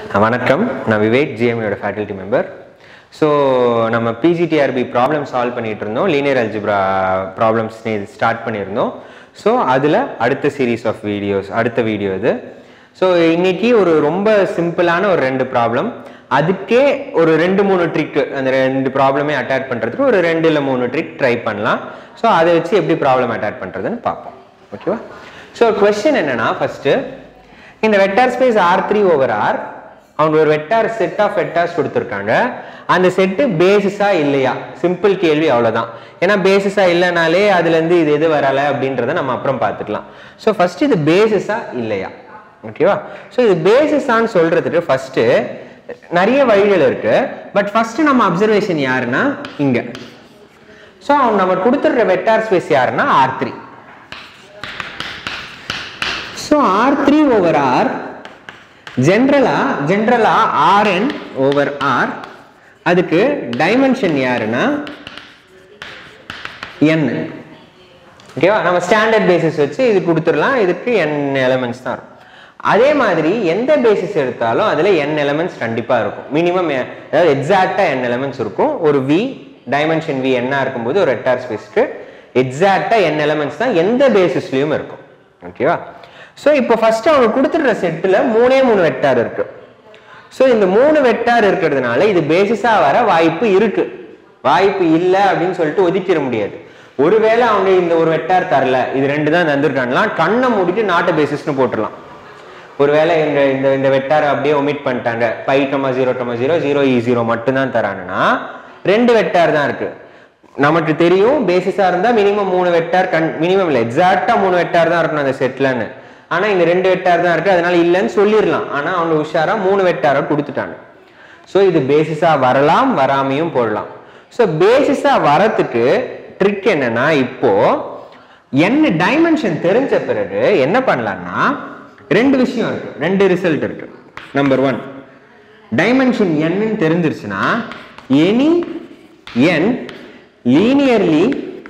வணக்கம் நான் விவேக் ஜிஎம்யோட ஃபேக்கல்ட்டி மெம்பர் ஸோ நம்ம பிஜிடிஆர்பி ப்ராப்ளம் சால்வ் பண்ணிட்டு இருந்தோம் லீனியர் அல்ஜிப்ரா ப்ராப்ளம்ஸ் ஸ்டார்ட் பண்ணியிருந்தோம் ஸோ அதில் அடுத்த சீரீஸ் ஆஃப் வீடியோஸ் அடுத்த வீடியோ இது ஸோ இன்னைக்கு ஒரு ரொம்ப சிம்பிளான ஒரு ரெண்டு ப்ராப்ளம் அதுக்கே ஒரு ரெண்டு மூணு ட்ரிக் அந்த ரெண்டு ப்ராப்ளமே அட்டாக் பண்ணுறதுக்கு ஒரு ரெண்டு இல்லை மூணு ட்ரிக் ட்ரை பண்ணலாம் ஸோ அதை வச்சு எப்படி ப்ராப்ளம் அட்டாக் பண்ணுறதுன்னு பார்ப்போம் ஓகேவா ஸோ கொஸ்டின் என்னன்னா ஃபர்ஸ்ட் இந்த vector space R three over R அவங்க ஒரு வெக்டார் செட் ஆஃப் வெக்டார்ஸ் கொடுத்துருக்காங்க அந்த செட்டு பேசிஸா இல்லையா சிம்பிள் கேள்வி அவ்வளவுதான் ஏன்னா பேசிஸா இல்லைனாலே அதுல இருந்து இது எது வரல அப்படின்றத நம்ம அப்புறம் பார்த்துக்கலாம் ஸோ ஃபர்ஸ்ட் இது பேசிஸா இல்லையா ஓகேவா ஸோ இது பேசிஸான்னு சொல்றதுக்கு ஃபர்ஸ்ட் நிறைய வழிகள் இருக்கு பட் ஃபர்ஸ்ட் நம்ம அப்சர்வேஷன் யாருன்னா இங்க ஸோ அவங்க நம்ம கொடுத்துருக்க வெக்டார் ஸ்பேஸ் யாருன்னா R three so R three over R ஜென்ரலா ஜென்ரலா ஆர்என் ஓவர் ஆர் அதுக்கு டைமென்ஷன் யாருன்னா என் ஓகேவா நம்ம ஸ்டாண்டர்ட் பேசிஸ் வச்சு இது கொடுத்துடலாம் இதுக்கு என் எலமெண்ட்ஸ் தான் இருக்கும் அதே மாதிரி எந்த பேசிஸ் எடுத்தாலும் அதுல என் எலமெண்ட்ஸ் கண்டிப்பா இருக்கும் மினிமம் அதாவது எக்ஸாக்டா என் எலமெண்ட்ஸ் இருக்கும் ஒரு வி டைமென்ஷன் வி என்ன இருக்கும்போது ஒரு ரெக்டார் ஸ்பேஸ்க்கு எக்ஸாக்டா என் எலமெண்ட்ஸ் தான் எந்த பேசிஸ்லயும் இருக்கும் ஓகேவா ஸோ இப்போ ஃபர்ஸ்ட் அவங்க கொடுத்துடுற செட்டில் மூணே மூணு வெக்டார் இருக்கு ஸோ இந்த மூணு வெக்டார் இருக்கிறதுனால இது பேசிஸா வர வாய்ப்பு இருக்கு வாய்ப்பு இல்லை அப்படின்னு சொல்லிட்டு ஒதுக்கிட முடியாது ஒருவேளை அவங்க இந்த ஒரு வெக்டார் தரல இது ரெண்டு தான் தந்திருக்காங்கலாம் கண்ணை மூடிட்டு நாட்டு பேசிஸ்னு போட்டுடலாம் ஒருவேளை இந்த இந்த இந்த வெக்டார் அப்படியே ஒமிட் பண்ணிட்டாங்க பை டமா ஜீரோ டமா ஜீரோ ஜீரோ இ ஜீரோ மட்டும்தான் தராங்கன்னா ரெண்டு வெக்டார் தான் இருக்கு நமக்கு தெரியும் பேசிஸா இருந்தா மினிமம் மூணு வெக்டார் கண் மினிமம் இல்லை எக்ஸாக்டா மூணு வெக்டார் தான் இருக்கணும் அந்த செட்லன்னு ஆனா இந்த ரெண்டு வெக்டார் தான் இருக்கு அதனால இல்லைன்னு சொல்லிடலாம் ஆனா அவங்க உஷாரா மூணு வெக்டாரை கொடுத்துட்டாங்க ஸோ இது பேசிஸா வரலாம் வராமையும் போடலாம் ஸோ பேசிஸா வரத்துக்கு ட்ரிக் என்னன்னா இப்போ என்ன டைமென்ஷன் தெரிஞ்ச பிறகு என்ன பண்ணலாம்னா ரெண்டு விஷயம் இருக்கு ரெண்டு ரிசல்ட் இருக்கு நம்பர் ஒன் டைமென்ஷன் என்னன்னு தெரிஞ்சிருச்சுன்னா any n linearly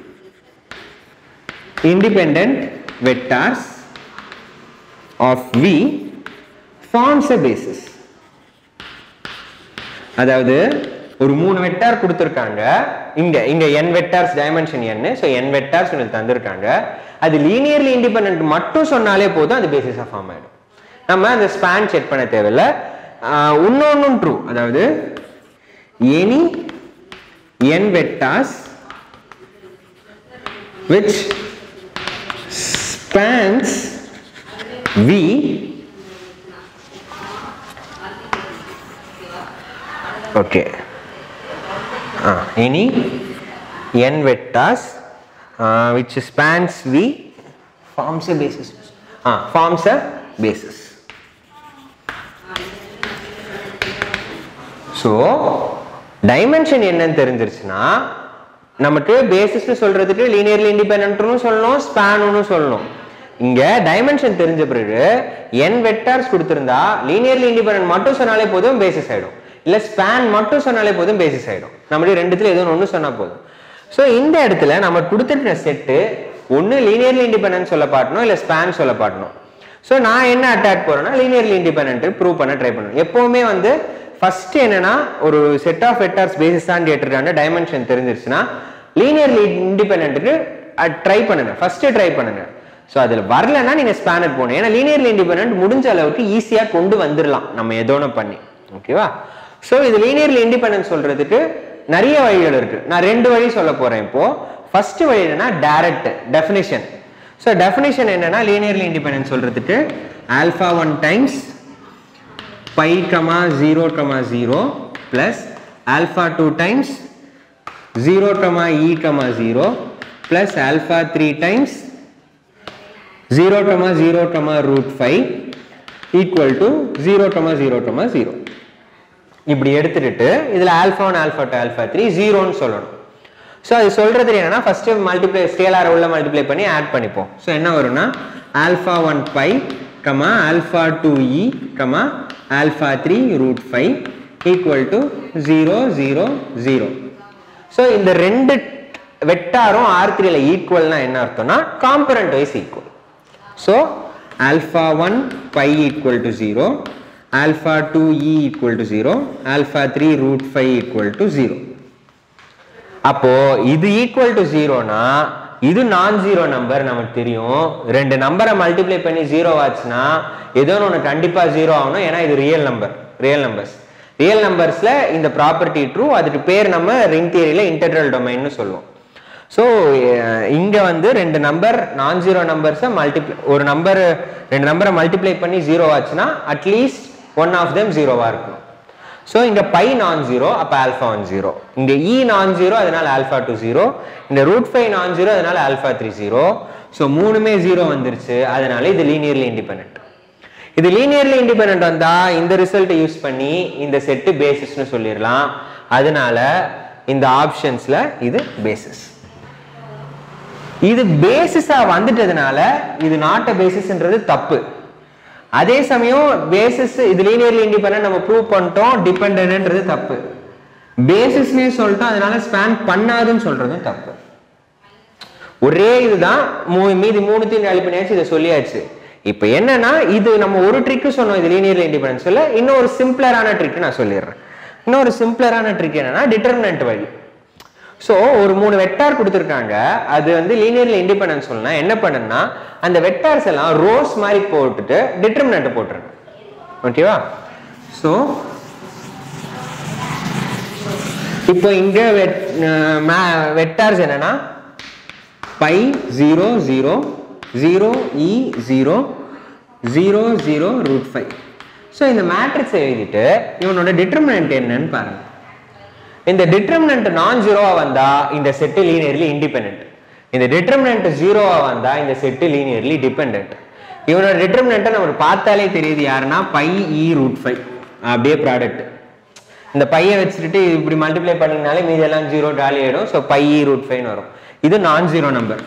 independent vectors of V forms a basis அதாவது ஒரு மூணு வெக்டார் கொடுத்துருக்காங்க இங்க இங்க n vectors dimension n so n vectors உங்களுக்கு தந்திருக்காங்க அது லீனியர்லி இண்டிபெண்ட் மட்டும் சொன்னாலே போதும் அது பேசிஸா ஃபார்ம் ஆயிடும் நம்ம அந்த ஸ்பேன் செக் பண்ண தேவையில்ல இன்னொன்னும் ட்ரூ அதாவது any n vectors which spans V okay uh, any n vectors uh, which spans V forms a basis uh, forms a basis so dimension என்னன்னு தெரிஞ்சிருச்சுன்னா நமக்கு பேசிஸ்னு சொல்றதுக்கு லீனியர்லி இண்டிபெண்ட்னு சொல்லணும் ஸ்பேனுன்னு சொல்லணும் இங்க டைமென்ஷன் தெரிஞ்ச பிறகு n வெக்டார்ஸ் கொடுத்திருந்தா லீனியர்லி இண்டிபெண்டன்ட் மட்டும் சொன்னாலே போதும் பேசிஸ் ஆயிடும் இல்ல ஸ்பேன் மட்டும் சொன்னாலே போதும் பேசிஸ் ஆயிடும் நம்மளுடைய ரெண்டுத்துல ஏதோ ஒன்று சொன்னா போதும் ஸோ இந்த இடத்துல நம்ம கொடுத்துருக்க செட்டு ஒன்று லீனியர்லி இண்டிபெண்டன்ட் சொல்ல பாட்டணும் இல்லை ஸ்பேன் சொல்ல பாட்டணும் ஸோ நான் என்ன அட்டாக் போறேன்னா லீனியர்லி இண்டிபெண்டன்ட் ப்ரூவ் பண்ண ட்ரை பண்ணணும் எப்பவுமே வந்து ஃபர்ஸ்ட் என்னன்னா ஒரு செட் ஆஃப் வெக்டார்ஸ் பேசிஸ் தான் கேட்டிருக்காங்க டைமென்ஷன் தெரிஞ்சிருச்சுன்னா லீனியர்லி இண்டிபெண்ட்டுக்கு ட்ரை பண்ணுங்க ஃபர்ஸ்ட் ட்ரை பண்ணுங்க ஸோ அதில் வரலன்னா நீங்கள் ஸ்பேனர் போகணும் ஏன்னா லீனியர்லி இண்டிபெண்ட் முடிஞ்ச அளவுக்கு ஈஸியாக கொண்டு வந்துடலாம் நம்ம ஏதோன்னு பண்ணி ஓகேவா ஸோ இது லீனியர்லி இண்டிபெண்டன்ஸ் சொல்றதுக்கு நிறைய வழிகள் இருக்கு நான் ரெண்டு வழி சொல்ல போறேன் இப்போ ஃபர்ஸ்ட் வழி என்னன்னா டைரக்ட் டெஃபினிஷன் ஸோ டெஃபினிஷன் என்னன்னா லீனியர்லி இண்டிபெண்டன்ஸ் சொல்றதுக்கு alpha one times pi comma zero comma zero plus alpha two times zero comma e comma zero plus alpha three times 0 comma 0 comma root 5 equal to 0 comma 0 comma 0 இப்படி எடுத்துட்டு இதுல alpha one alpha two alpha three ஜீரோன்னு சொல்லணும் so அது சொல்றது என்னன்னா first multiply scalar உள்ள multiply பண்ணி ஆட் பண்ணிப்போம் ஸோ என்ன வரும்னா alpha one pi comma alpha two e comma alpha three root five equal to zero zero zero so இந்த ரெண்டு வெக்டாரும் ஆர் த்ரீல ஈக்குவல்னா என்ன அர்த்தம்னா component wise equal So alpha 1 pi equal to 0, alpha 2e equal to 0 alpha 3 root 5 equal to 0 அப்போ இது equal to ஜீரோனா இது நான் ஜீரோ நம்பர் நமக்கு தெரியும் ரெண்டு நம்பரை மல்டிப்ளை பண்ணி ஜீரோ ஆச்சுன்னா ஏதோ ஒன்று கண்டிப்பா ஜீரோ ஆகணும் ஏன்னா இது ரியல் நம்பர் ரியல் நம்பர்ஸ் ரியல் நம்பர்ஸ்ல இந்த ப்ராப்பர்ட்டி ட்ரூ அதுக்கு பேர் நம்ம ரிங் தியரியில இன்டெக்ரல் டொமைன்னு சொல்லுவோம் ஸோ இங்க வந்து ரெண்டு நம்பர் நான் ஜீரோ நம்பர்ஸை மல்டிப்ளை ஒரு நம்பர் ரெண்டு நம்பரை மல்டிப்ளை பண்ணி ஜீரோ ஆச்சுன்னா அட்லீஸ்ட் ஒன் ஆஃப் தெம் ஜீரோவா இருக்கணும் ஸோ இங்க பை நான் ஜீரோ அப்போ ஆல்ஃபா ஒன் ஜீரோ இங்க இ நான் ஜீரோ அதனால ஆல்ஃபா டூ ஜீரோ இந்த ரூட் ஃபைவ் நான் ஜீரோ அதனால ஆல்ஃபா த்ரீ ஜீரோ ஸோ மூணுமே ஜீரோ வந்துருச்சு அதனால இது லீனியர்லி இண்டிபெண்ட் இது லீனியர்லி இண்டிபெண்ட் வந்தா இந்த ரிசல்ட்டை யூஸ் பண்ணி இந்த செட்டு பேசிஸ்னு சொல்லிடலாம் அதனால இந்த ஆப்ஷன்ஸ்ல இது பேசிஸ் இது பேசிஸா வந்துட்டதுனால இது நாட் அ பேசிஸ்ன்றது தப்பு அதே சமயம் பேசிஸ் இது லீனியர்லி இண்டிபெண்டன்ட் நம்ம ப்ரூவ் பண்ணிட்டோம் டிபெண்டன்ட்ன்றது தப்பு பேசிஸ்னே சொல்லிட்டோம் அதனால ஸ்பேன் பண்ணாதுன்னு சொல்றதும் தப்பு ஒரே இதுதான் மூ- மீதி மூணுத்தையும் காலி பண்ணியாச்சு இதை சொல்லியாச்சு இப்போ என்னன்னா இது நம்ம ஒரு ட்ரிக்கு சொன்னோம் இது லீனியர்லி இண்டிபெண்டன்ஸ் இல்ல இன்னொரு சிம்பிளரான ட்ரிக் நான் சொல்லிடுறேன் இன்னொரு சிம்பிளரான ட்ரிக் என்னன்னா டிட்டர்மினன்ட் வழி ஸோ ஒரு மூணு வெக்டார் கொடுத்துருக்காங்க அது வந்து லீனியர்லி இண்டிபெண்டன்ஸ் சொல்லணும்னா என்ன பண்ணுன்னா அந்த வெக்டார்ஸ் எல்லாம் ரோஸ் மாதிரி போட்டுட்டு டிட்டர்மினன்ட் போட்டுருங்க ஓகேவா ஸோ இப்போ இங்க வெக்டார்ஸ் என்னன்னா pi zero zero zero e zero zero zero root five so இந்த மேட்ரிக்ஸ் எழுதிட்டு இவனோட டிட்டர்மினன்ட் என்னன்னு பாருங்க இந்த டிட்டர்மினன்ட் நான் ஜீரோவா வந்தா இந்த செட்டு லீனியர்லி இண்டிபெண்டன்ட் இந்த டிட்டர்மினன்ட் ஜீரோவா வந்தா இந்த செட்டு லீனியர்லி டிபெண்டன்ட் இவனோட டிட்டர்மினன்ட்டை நமக்கு பார்த்தாலே தெரியுது யாருன்னா பை இ ரூட் ஃபைவ் அப்படியே ப்ராடக்ட் இந்த பையை வச்சுட்டு இப்படி மல்டிப்ளை பண்ணீங்கனாலே மீதி எல்லாம் ஜீரோ டாலி ஆயிடும் ஸோ பை இ ரூட் ஃபைவ்னு வரும் இது நான் ஜீரோ நம்பர்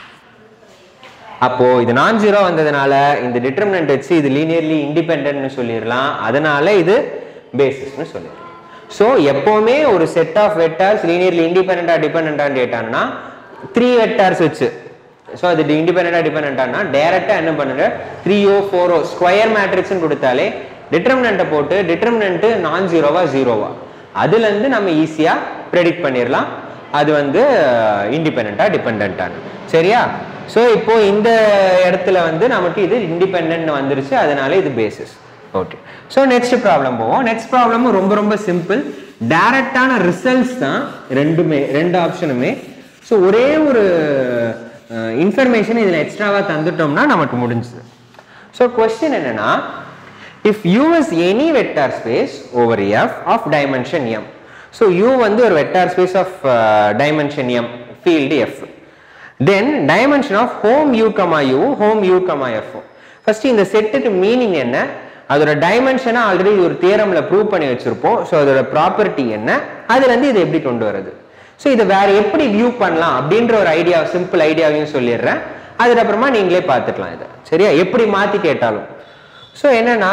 அப்போ இது நான் ஜீரோ வந்ததுனால இந்த டிட்டர்மினன்ட் வச்சு இது லீனியர்லி இண்டிபெண்டன்ட்னு சொல்லிடலாம் அதனால இது பேசிஸ்னு சொல்லிடலாம் ஸோ எப்பவுமே ஒரு செட் ஆஃப் வெக்டார்ஸ் லீனியர்லி இண்டிபெண்டா டிபெண்டான்னு கேட்டாங்கன்னா த்ரீ வெக்டார்ஸ் வச்சு ஸோ அது இண்டிபெண்டா டிபெண்டானா டைரக்டா என்ன பண்ணுங்க த்ரீயோ ஃபோரோ ஸ்கொயர் மேட்ரிக்ஸ்னு கொடுத்தாலே டிட்டர்மினண்ட்டை போட்டு டிட்டர்மினன்ட் நான் ஜீரோவா ஜீரோவா அதுல இருந்து நம்ம ஈஸியா ப்ரெடிக்ட் பண்ணிடலாம் அது வந்து இண்டிபெண்டா டிபெண்டான சரியா ஸோ இப்போ இந்த இடத்துல வந்து நமக்கு இது இண்டிபெண்ட் வந்துருச்சு அதனால இது basis okay so next problem போவோம் நெக்ஸ்ட் ப்ராப்ளமும் ரொம்ப ரொம்ப சிம்பிள் டைரக்டான ரிசல்ட்ஸ் தான் ரெண்டுமே ரெண்டு ஆப்ஷனுமே ஸோ ஒரே ஒரு இன்ஃபர்மேஷன் இதில் எக்ஸ்ட்ராவாக தந்துட்டோம்னா நமக்கு முடிஞ்சுது ஸோ கொஸ்டின் என்னன்னா if u is any vector space over f of dimension m so u வந்து ஒரு vector space of uh, dimension m field f then dimension of home u comma u home u comma f first இந்த செட்டுக்கு meaning என்ன அதோட டைமென்ஷனை already ஒரு தியரம்ல prove பண்ணி வச்சிருப்போம் so அதோட ப்ராப்பர்ட்டி என்ன அதுல இருந்து இதை எப்படி கொண்டு வருது ஸோ இதை வேற எப்படி வியூ பண்ணலாம் அப்படின்ற ஒரு ஐடியா சிம்பிள் ஐடியாவையும் சொல்லிடுறேன் அதுக்கப்புறமா நீங்களே பார்த்துக்கலாம் இதை சரியா எப்படி மாத்தி கேட்டாலும் ஸோ என்னன்னா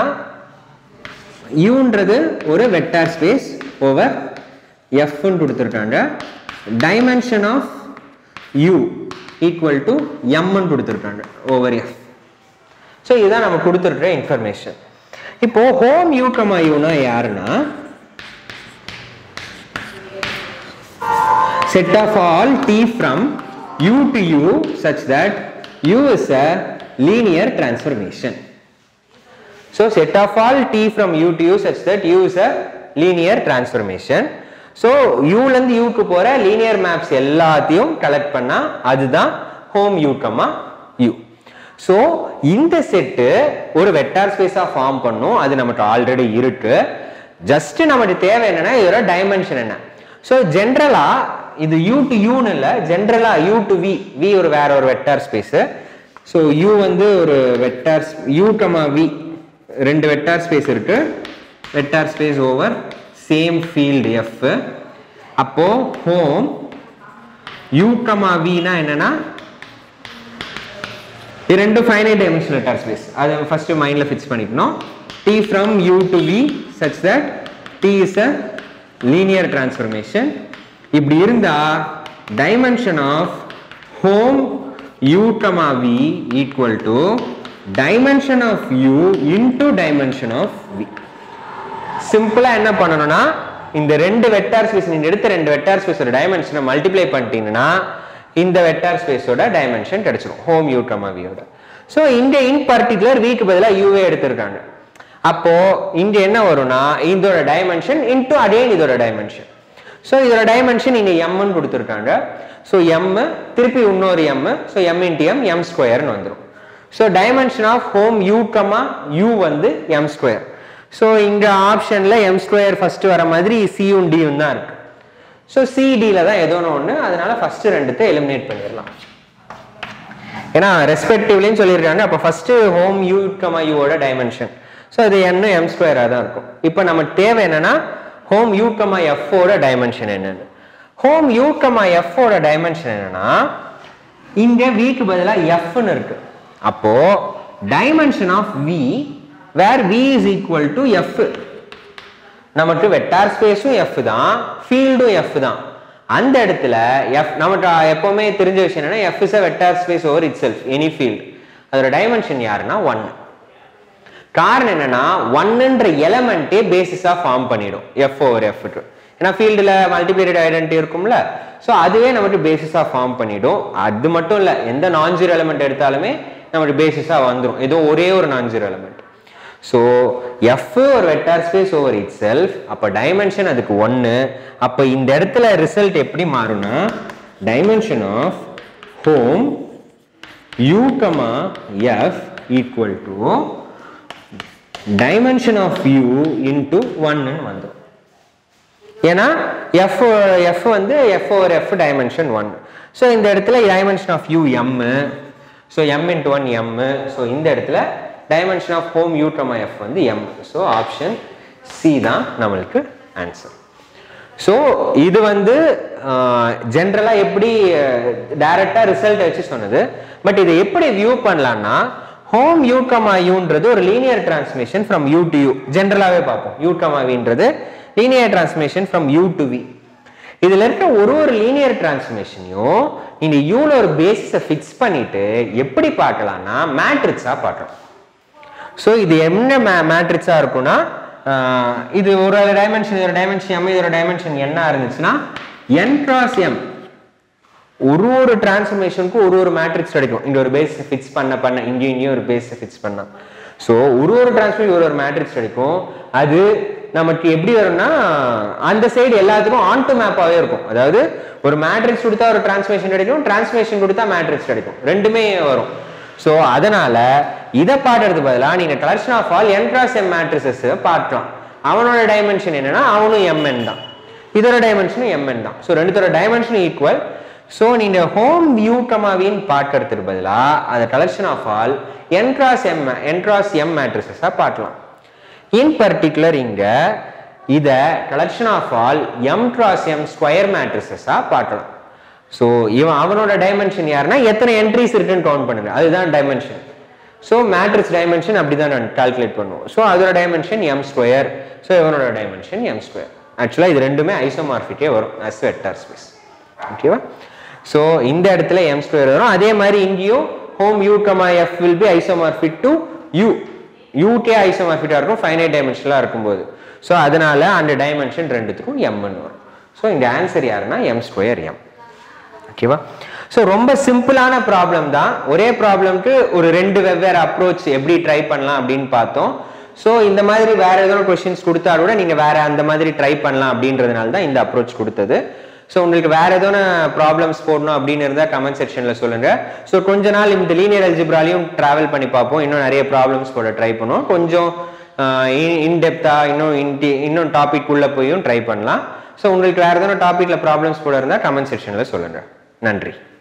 யூன்றது ஒரு வெக்டார் ஸ்பேஸ் ஓவர் எஃப்னு கொடுத்துருக்காங்க dimension of U equal to எம்னு கொடுத்துருக்காங்க ஓவர் எஃப் ஸோ இதுதான் நம்ம கொடுத்துருக்க இன்ஃபர்மேஷன் இப்போ ஹோம் யூ கமா யூனா யாருன்னா set of all t from u to u such that u is a linear transformation. So set of all t from u to u such that u is a linear transformation. So u ல இருந்து u க்கு போற linear maps எல்லாத்தையும் collect பண்ணா அதுதான் home u comma u. So இந்த set ஒரு vector ஸ்பேஸா ஃபார்ம் பண்ணும் அது நமக்கு ஆல்ரெடி இருக்கு ஜஸ்ட் நமக்கு தேவை என்னன்னா இதோட டைமென்ஷன் என்ன ஸோ ஜென்ரலா இது யூ டு யூன்னு இல்லை ஜென்ரலா யூ டு வி வி ஒரு வேற ஒரு வெக்டார் ஸ்பேஸ் ஸோ யூ வந்து ஒரு வெக்டார் யூ கமா வி ரெண்டு வெக்டார் ஸ்பேஸ் இருக்கு vector space over same field F அப்போ ஹோம் யூ கமா வினா என்னன்னா இது ரெண்டு ஃபைனைட் டைமென்ஷனல் வெக்டார் ஸ்பேஸ் அதை ஃபர்ஸ்ட் மைண்ட்ல ஃபிக்ஸ் பண்ணிக்கணும் t from u to v such that t is a linear transformation இப்படி இருந்தா dimension of home u comma v equal to dimension of U into dimension of V சிம்பிளா என்ன பண்ணணும்னா இந்த ரெண்டு வெக்டார் ஸ்பேஸ் நீங்க எடுத்த ரெண்டு வெக்டார் ஸ்பேஸோட டைமென்ஷனை மல்டிப்ளை பண்ணிட்டீங்கன்னா இந்த வெக்டார் ஸ்பேஸோட டைமென்ஷன் கிடைச்சிடும் ஹோம் யூ கமா வியோட ஸோ இங்க இன் பர்டிகுலர் வீக்கு பதிலாக யூவே எடுத்திருக்காங்க அப்போ இங்க என்ன வரும்னா இதோட டைமென்ஷன் இன்டு அகைன் இதோட டைமென்ஷன் ஸோ இதோட டைமென்ஷன் இங்க எம்னு கொடுத்துருக்காங்க ஸோ எம் திருப்பி இன்னொரு M so M into M M ஸ்கொயர்னு வந்துடும் so dimension of hom U comma U வந்து எம் ஸ்கொயர் ஸோ இங்க ஆப்ஷன்ல எம் ஸ்கொயர் ஃபர்ஸ்ட் வர மாதிரி சியும் டியும் தான் இருக்கு ஸோ சிடியில தான் ஏதோ ஒன்று அதனால ஃபர்ஸ்ட் ரெண்டுத்தை எலிமினேட் பண்ணிடலாம் ஏன்னா ரெஸ்பெக்டிவ்லின்னு சொல்லியிருக்காங்க அப்போ ஃபர்ஸ்ட் ஹோம் யூ கமா யூவோட டைமென்ஷன் ஸோ அது என்ன எம் ஸ்கொயராக தான் இருக்கும் இப்போ நமக்கு தேவை என்னன்னா ஹோம் யூ கமா எஃப்ஓட டைமென்ஷன் என்னன்னு ஹோம் யூ கமா எஃப்ஓட டைமென்ஷன் என்னன்னா இங்க விக்கு பதிலாக எஃப்னு இருக்கு அப்போ dimension of V where V is equal to F நமக்கு வெக்டார் ஸ்பேஸும் எஃப் தான் ஃபீல்டும் எஃப் தான் அந்த இடத்துல எஃப் நமக்கு எப்பவுமே தெரிஞ்ச விஷயம் என்னன்னா F is a vector space over itself any field அதோட டைமென்ஷன் யாருன்னா ஒன் காரணம் என்னன்னா ஒன்னுன்ற எலமெண்ட்டே பேசிஸா ஃபார்ம் பண்ணிடும் எஃப் ஓவர் எஃப்க்கு ஏன்னா ஃபீல்டில் மல்டிபிளேட்டட் ஐடென்டி இருக்கும்ல ஸோ அதுவே நமக்கு பேசிஸா ஃபார்ம் பண்ணிடும் அது மட்டும் இல்லை எந்த நான் ஜீரோ எலமெண்ட் எடுத்தாலுமே நமக்கு பேசிஸா வந்துடும் ஏதோ ஒரே ஒரு non zero element so F ஒரு vector space over itself அப்போ டைமென்ஷன் அதுக்கு ஒன்று அப்போ இந்த இடத்துல ரிசல்ட் எப்படி மாறும்னா dimension of hom U comma F equal to dimension of U into ஒன்னு வந்துடும் ஏன்னா எஃப் எஃப் வந்து F over F dimension one so இந்த இடத்துல dimension of U M so M into one M so இந்த இடத்துல dimension of hom U comma F வந்து am so option C தான் நம்மளுக்கு ஆன்சர் ஸோ இது வந்து ஜென்ரலாக எப்படி டைரக்டாக ரிசல்ட் வச்சு சொன்னது பட் இதை எப்படி வியூ பண்ணலாம்னா ஹோம் யூ கமா யூன்றது ஒரு linear transmission from U to U ஜென்ரலாகவே பார்ப்போம் யூ கமா வின்றது linear transmission from U to V இதுல இருக்க ஒரு ஒரு லீனியர் டிரான்ஸ்மிஷனையும் நீங்க யூல ஒரு பேசிஸை ஃபிக்ஸ் பண்ணிட்டு எப்படி பார்க்கலாம்னா மேட்ரிக்ஸா பார்க்கலாம் ஸோ இது என்ன மே மேட்ரிக்ஸா இருக்கும்னா ஆஹ் இது ஒரு டைமென்ஷன் இதோட டைமென்ஷன் எம் இதோட டைமென்ஷன் என்ன இருந்துச்சுன்னா என் கிராஸ் எம் ஒரு ஒரு டிரான்ஸ்ஃபர்மேஷனுக்கும் ஒரு ஒரு மேட்ரிக்ஸ் கிடைக்கும் இங்க ஒரு பேஸ் ஃபிக்ஸ் பண்ண பண்ண இங்கேயும் இங்கேயும் ஒரு பேஸ் ஃபிக்ஸ் பண்ணா ஸோ ஒரு ஒரு டிரான்ஸ்ஃபர் ஒரு ஒரு மேட்ரிக்ஸ் கிடைக்கும் அது நமக்கு எப்படி வரும்னா அந்த சைடு எல்லாத்துக்கும் ஆன் டு மேப்பாவே இருக்கும் அதாவது ஒரு மேட்ரிக்ஸ் கொடுத்தா ஒரு டிரான்ஸ்ஃபர்மேஷன் கிடைக்கும் டிரான்ஸ்ஃபர்மேஷன் கொடுத்தா மேட்ரிக்ஸ் கிடைக்கும் ரெண்டுமே வரும் ஸோ அதனால இதை பாடுறது பதிலாக நீங்க collection of all N cross M matrices பார்க்கலாம் அவனோட டைமென்ஷன் என்னன்னா அவனும் எம்என் தான் இதோட டைமென்ஷனும் எம்என் தான் ஸோ ரெண்டுத்தோட டைமென்ஷனும் ஈக்குவல் ஸோ நீங்க ஹோம் வியூ கமாவின்னு பார்க்கறதுக்கு பதிலாக அதை collection of all N cross M N cross M மேட்ரிசஸாக பார்க்கலாம் இன் பர்டிகுலர் இங்க இத collection of all M cross M square மேட்ரிசஸாக பார்க்கலாம் ஸோ இவன் அவனோட டைமென்ஷன் யாருன்னா எத்தனை என்ட்ரிஸ் இருக்குன்னு கவுண்ட் பண்ணுங்க அதுதான் டைமென்ஷன் ஸோ மேட்ரிக்ஸ் டைமென்ஷன் அப்படி தான் நான் கால்குலேட் பண்ணுவோம் ஸோ அதோட டைமென்ஷன் எம் ஸ்கொயர் ஸோ இவனோட டைமென்ஷன் எம் ஸ்கொயர் ஆக்சுவலாக இது ரெண்டுமே ஐசோமார்பிக்கே வரும் அஸ் வெக்டார் ஸ்பேஸ் ஓகேவா ஸோ இந்த இடத்துல எம் ஸ்கொயர் வரும் அதே மாதிரி இங்கேயும் hom U comma F will be isomorphic to U யூகே ஐசோமார்பிக்கா இருக்கும் ஃபைனைட் டைமென்ஷனலாக இருக்கும்போது ஸோ அதனால அந்த டைமென்ஷன் ரெண்டுத்துக்கும் எம்னு வரும் ஸோ இந்த ஆன்சர் யாருன்னா எம் ஸ்கொயர் எம் ஓகேவா ஸோ ரொம்ப சிம்பிளான ப்ராப்ளம் தான் ஒரே ப்ராப்ளம்க்கு ஒரு ரெண்டு வெவ்வேறு அப்ரோச் எப்படி ட்ரை பண்ணலாம் அப்படின்னு பார்த்தோம் ஸோ இந்த மாதிரி வேற ஏதோ கொஸ்டின்ஸ் கொடுத்தா கூட நீங்க வேற அந்த மாதிரி ட்ரை பண்ணலாம் அப்படின்றதுனால தான் இந்த அப்ரோச் கொடுத்தது ஸோ உங்களுக்கு வேற ஏதோ ப்ராப்ளம்ஸ் போடணும் அப்படின்னு இருந்தால் கமெண்ட் செக்ஷன்ல சொல்லுங்க ஸோ கொஞ்ச நாள் இந்த லீனியர் அல்ஜிப்ராலையும் டிராவல் பண்ணி பார்ப்போம் இன்னும் நிறைய ப்ராப்ளம்ஸ் போட ட்ரை பண்ணுவோம் கொஞ்சம் இன்டெப்தா இன்னும் இன்டி இன்னும் டாபிக் உள்ள போயும் ட்ரை பண்ணலாம் ஸோ உங்களுக்கு வேற ஏதோ டாபிக்ல ப்ராப்ளம்ஸ் போட இருந்தால் கமெண்ட் செக்ஷன்ல சொல்லுங்க நன்றி